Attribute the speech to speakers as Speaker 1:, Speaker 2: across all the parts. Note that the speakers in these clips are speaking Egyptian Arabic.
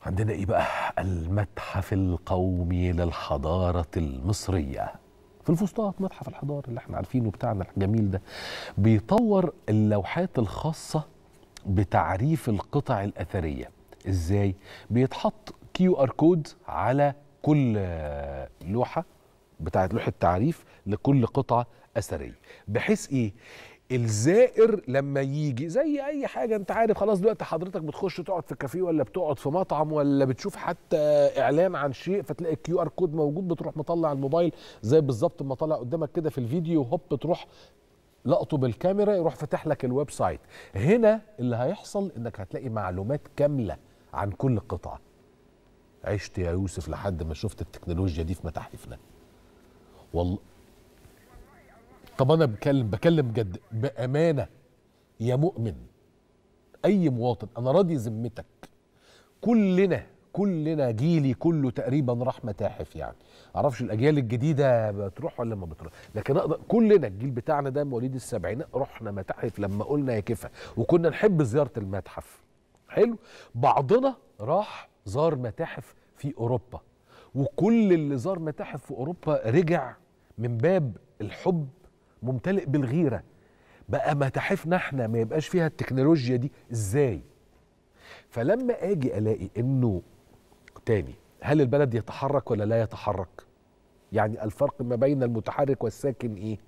Speaker 1: عندنا ايه بقى المتحف القومي للحضارة المصرية في الفسطاط متحف الحضارة اللي احنا عارفينه بتاعنا الجميل ده بيطور اللوحات الخاصة بتعريف القطع الأثرية ازاي بيتحط كيو ار كود على كل آه، لوحة بتاعت لوحة تعريف لكل قطعة أثرية بحيث ايه الزائر لما يجي زي اي حاجه انت عارف خلاص دلوقتي حضرتك بتخش تقعد في كافيه ولا بتقعد في مطعم ولا بتشوف حتى اعلان عن شيء فتلاقي الكيو ار كود موجود بتروح مطلع الموبايل زي بالظبط ما طالع قدامك كده في الفيديو هوب تروح لقطه بالكاميرا يروح فاتح لك الويب سايت هنا اللي هيحصل انك هتلاقي معلومات كامله عن كل قطعه عشت يا يوسف لحد ما شفت التكنولوجيا دي في متاحفنا والله طب انا بكلم بكلم جد بامانه يا مؤمن اي مواطن انا راضي ذمتك كلنا كلنا جيلي كله تقريبا راح متاحف يعني معرفش الاجيال الجديده بتروح ولا ما بتروح لكن اقدر كلنا الجيل بتاعنا ده مواليد السبعينات رحنا متاحف لما قلنا يا كفا وكنا نحب زياره المتحف حلو بعضنا راح زار متاحف في اوروبا وكل اللي زار متاحف في اوروبا رجع من باب الحب ممتلئ بالغيره بقى متاحفنا احنا ما يبقاش فيها التكنولوجيا دي ازاي فلما اجي الاقي انه تاني هل البلد يتحرك ولا لا يتحرك يعني الفرق ما بين المتحرك والساكن ايه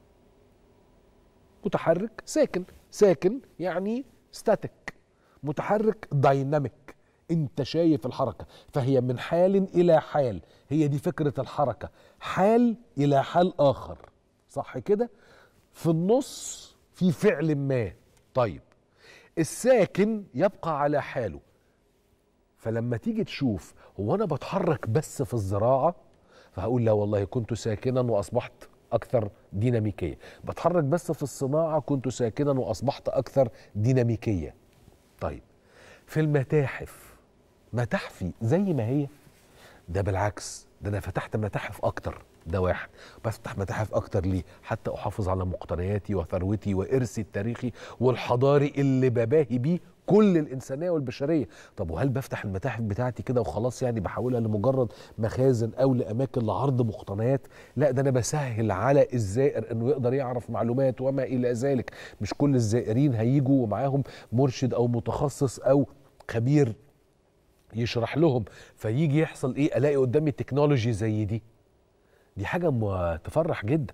Speaker 1: متحرك ساكن ساكن يعني ستاتيك متحرك دايناميك انت شايف الحركه فهي من حال الى حال هي دي فكره الحركه حال الى حال اخر صح كده في النص في فعل ما طيب الساكن يبقى على حاله فلما تيجي تشوف هو انا بتحرك بس في الزراعه فهقول لا والله كنت ساكنا واصبحت اكثر ديناميكيه بتحرك بس في الصناعه كنت ساكنا واصبحت اكثر ديناميكيه طيب في المتاحف متاحفي زي ما هي ده بالعكس ده انا فتحت متاحف اكتر ده واحد بفتح متاحف اكتر ليه حتى احافظ على مقتنياتي وثروتي وارثي التاريخي والحضاري اللي بباهي بيه كل الانسانيه والبشريه طب وهل بفتح المتاحف بتاعتي كده وخلاص يعني بحولها لمجرد مخازن او لاماكن لعرض مقتنيات لا ده انا بسهل على الزائر انه يقدر يعرف معلومات وما الى ذلك مش كل الزائرين هيجوا ومعاهم مرشد او متخصص او خبير يشرح لهم فيجي يحصل ايه الاقي قدامي تكنولوجي زي دي دي حاجه م- تفرح جدا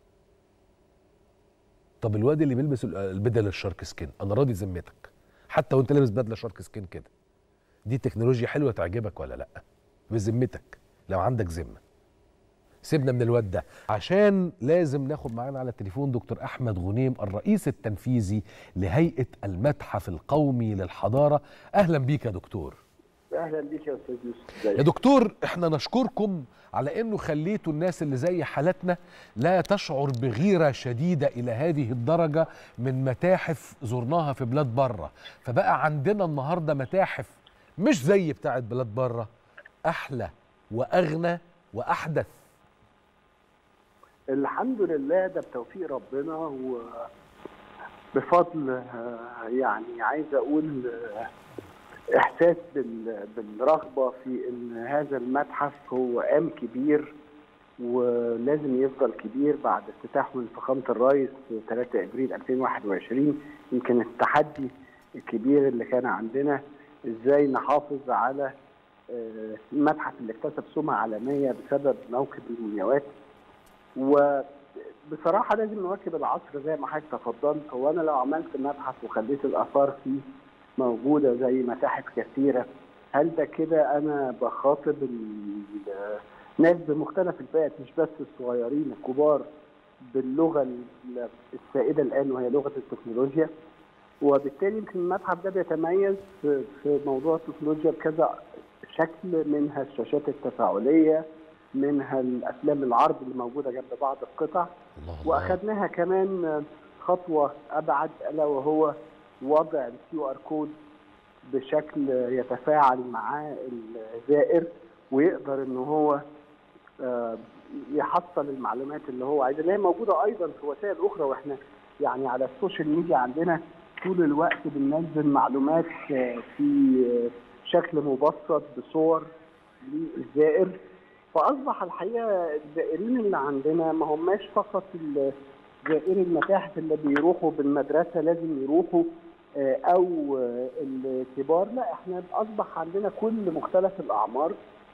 Speaker 1: طب الواد اللي بيلبس ال- البدل الشارك سكين انا راضي ذمتك حتى وانت لابس بدله شارك سكين كده دي تكنولوجيا حلوه تعجبك ولا لا بذمتك لو عندك ذمه سيبنا من الواد ده عشان لازم ناخد معانا على التليفون دكتور احمد غنيم الرئيس التنفيذي لهيئه المتحف القومي للحضاره اهلا بيك يا دكتور
Speaker 2: اهلا بيك يا استاذ يوسف
Speaker 1: يا
Speaker 2: ازيك
Speaker 1: دكتور احنا نشكركم على انه خليتوا الناس اللي زي حالتنا لا تشعر بغيره شديده الى هذه الدرجه من متاحف زرناها في بلاد بره فبقى عندنا النهارده متاحف مش زي بتاعت بلاد بره احلى واغنى واحدث
Speaker 2: الحمد لله ده بتوفيق ربنا وبفضل آه، يعني عايز اقول آه، احساس بال- بالرغبه في ان هذا المتحف هو قام كبير ولازم يفضل كبير بعد افتتاحه من فخامه الرئيس 3 ابريل 2021 يمكن التحدي الكبير اللي كان عندنا ازاي نحافظ على آه، المتحف اللي اكتسب سمعه عالميه بسبب موكب المومياوات وبصراحه لازم نواكب العصر زي ما حضرتك تفضلت هو انا لو عملت متحف وخليت الاثار فيه موجوده زي متاحف كثيره هل ده كده انا بخاطب ال- الناس بمختلف الفئات مش بس الصغيرين الكبار باللغه ال- السائده الان وهي لغه التكنولوجيا وبالتالي يمكن المتحف ده بيتميز في في موضوع التكنولوجيا بكذا شكل منها الشاشات التفاعليه منها الافلام العرض اللي موجوده جنب بعض القطع
Speaker 1: الله الله
Speaker 2: واخدناها كمان خطوه ابعد الا وهو وضع الكيو ار كود بشكل يتفاعل مع الزائر ويقدر ان هو آه، يحصل المعلومات اللي هو عايزها اللي هي موجوده ايضا في وسائل اخرى واحنا يعني على السوشيال ميديا عندنا طول الوقت بننزل معلومات آه، في آه، بشكل مبسط بصور للزائر فاصبح الحقيقه الزائرين اللي عندنا ما هماش فقط زائري المتاحف اللي بيروحوا بالمدرسه لازم يروحوا او الكبار لا احنا اصبح عندنا كل مختلف الاعمار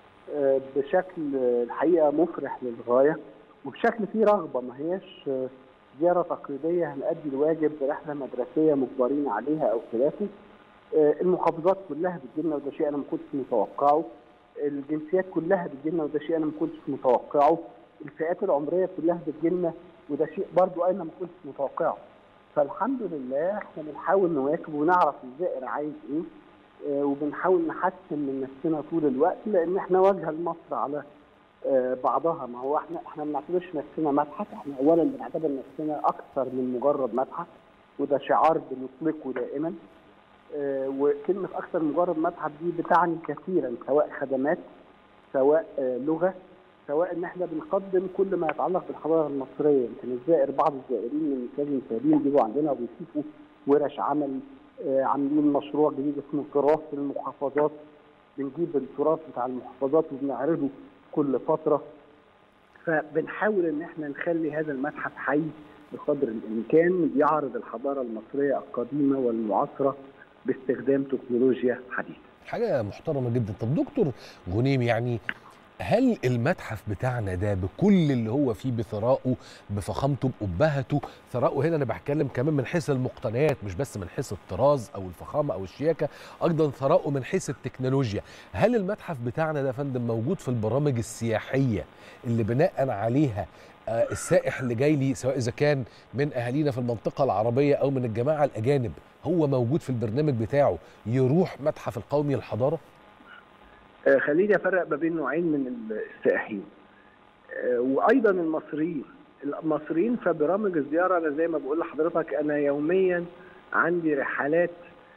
Speaker 2: بشكل الحقيقه مفرح للغايه وبشكل فيه رغبه ما هياش زياره تقليديه هنأدي الواجب برحله مدرسيه مجبرين عليها او خلافه المحافظات كلها بتجيلنا وده شيء انا ما كنتش متوقعه الجنسيات كلها بتجيلنا وده شيء انا ما كنتش متوقعه الفئات العمريه كلها بتجيلنا وده شيء برضو انا ما كنتش متوقعه فالحمد لله احنا بنحاول نواكب ونعرف الزائر عايز ايه اه وبنحاول نحسن من نفسنا طول الوقت لان احنا واجهه لمصر على اه بعضها ما هو احنا احنا ما بنعتبرش نفسنا متحف احنا اولا بنعتبر نفسنا اكثر من مجرد متحف وده شعار بنطلقه دائما اه وكلمه اكثر من مجرد متحف دي بتعني كثيرا سواء خدمات سواء لغه سواء ان احنا بنقدم كل ما يتعلق بالحضاره المصريه يمكن الزائر بعض الزائرين من كذا المسافرين بيجوا عندنا وبيشوفوا ورش عمل عاملين مشروع جديد اسمه تراث المحافظات بنجيب التراث بتاع المحافظات وبنعرضه كل فتره فبنحاول ان احنا نخلي هذا المتحف حي بقدر الامكان بيعرض الحضاره المصريه القديمه والمعاصره باستخدام تكنولوجيا حديثه.
Speaker 1: حاجه محترمه جدا طب دكتور غنيم يعني هل المتحف بتاعنا ده بكل اللي هو فيه بثرائه بفخامته بأبهته ثرائه هنا انا بتكلم كمان من حيث المقتنيات مش بس من حيث الطراز او الفخامه او الشياكه ايضا ثرائه من حيث التكنولوجيا هل المتحف بتاعنا ده فندم موجود في البرامج السياحيه اللي بناء عليها السائح اللي جاي لي سواء اذا كان من اهالينا في المنطقه العربيه او من الجماعه الاجانب هو موجود في البرنامج بتاعه يروح متحف القومي للحضاره
Speaker 2: خليني افرق ما بين نوعين من السائحين وايضا المصريين المصريين في برامج الزياره انا زي ما بقول لحضرتك انا يوميا عندي رحلات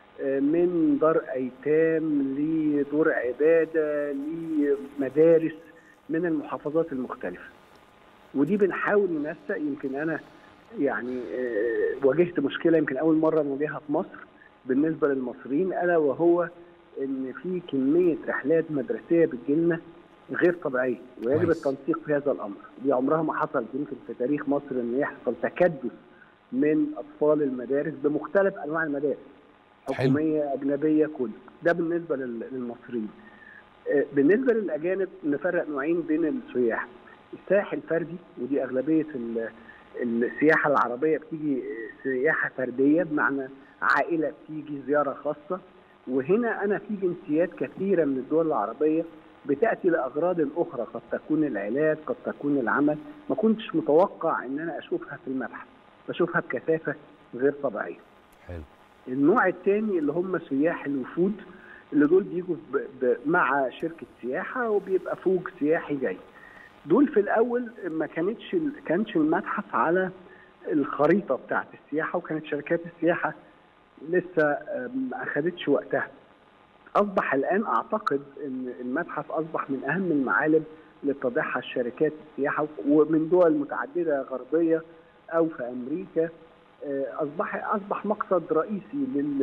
Speaker 2: من دار ايتام لدور عباده لمدارس من المحافظات المختلفه ودي بنحاول ننسق يمكن انا يعني واجهت مشكله يمكن اول مره نواجهها في مصر بالنسبه للمصريين الا وهو ان في كميه رحلات مدرسيه بتجيلنا غير طبيعيه ويجب التنسيق في هذا الامر دي عمرها ما حصلت يمكن في تاريخ مصر ان يحصل تكدس من اطفال المدارس بمختلف انواع المدارس حكوميه حلو. اجنبيه كل ده بالنسبه للمصريين بالنسبه للاجانب نفرق نوعين بين السياح السائح الفردي ودي اغلبيه السياحه العربيه بتيجي سياحه فرديه بمعنى عائله بتيجي زياره خاصه وهنا انا في جنسيات كثيره من الدول العربيه بتاتي لاغراض اخرى قد تكون العلاج قد تكون العمل ما كنتش متوقع ان انا اشوفها في المتحف بشوفها بكثافه غير طبيعيه
Speaker 1: حلو
Speaker 2: النوع الثاني اللي هم سياح الوفود اللي دول بيجوا مع شركه سياحه وبيبقى فوج سياحي جاي دول في الاول ما كانتش كانش المتحف على الخريطه بتاعت السياحه وكانت شركات السياحه لسه ما اخذتش وقتها اصبح الان اعتقد ان المتحف اصبح من اهم المعالم اللي بتضعها الشركات السياحه ومن دول متعدده غربيه او في امريكا اصبح اصبح مقصد رئيسي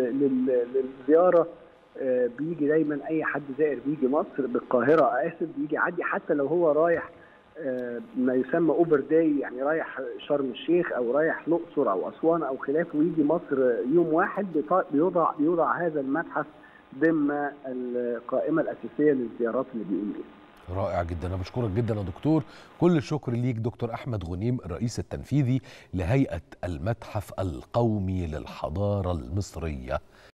Speaker 2: للزياره بيجي دايما اي حد زائر بيجي مصر بالقاهره اسف بيجي عادي حتى لو هو رايح ما يسمى اوفر داي يعني رايح شرم الشيخ او رايح الاقصر او اسوان او خلافه ويجي مصر يوم واحد بيوضع بيوضع هذا المتحف ضمن القائمه الاساسيه للزيارات اللي بيقوم بيها.
Speaker 1: رائع جدا انا بشكرك جدا يا دكتور كل الشكر ليك دكتور احمد غنيم الرئيس التنفيذي لهيئه المتحف القومي للحضاره المصريه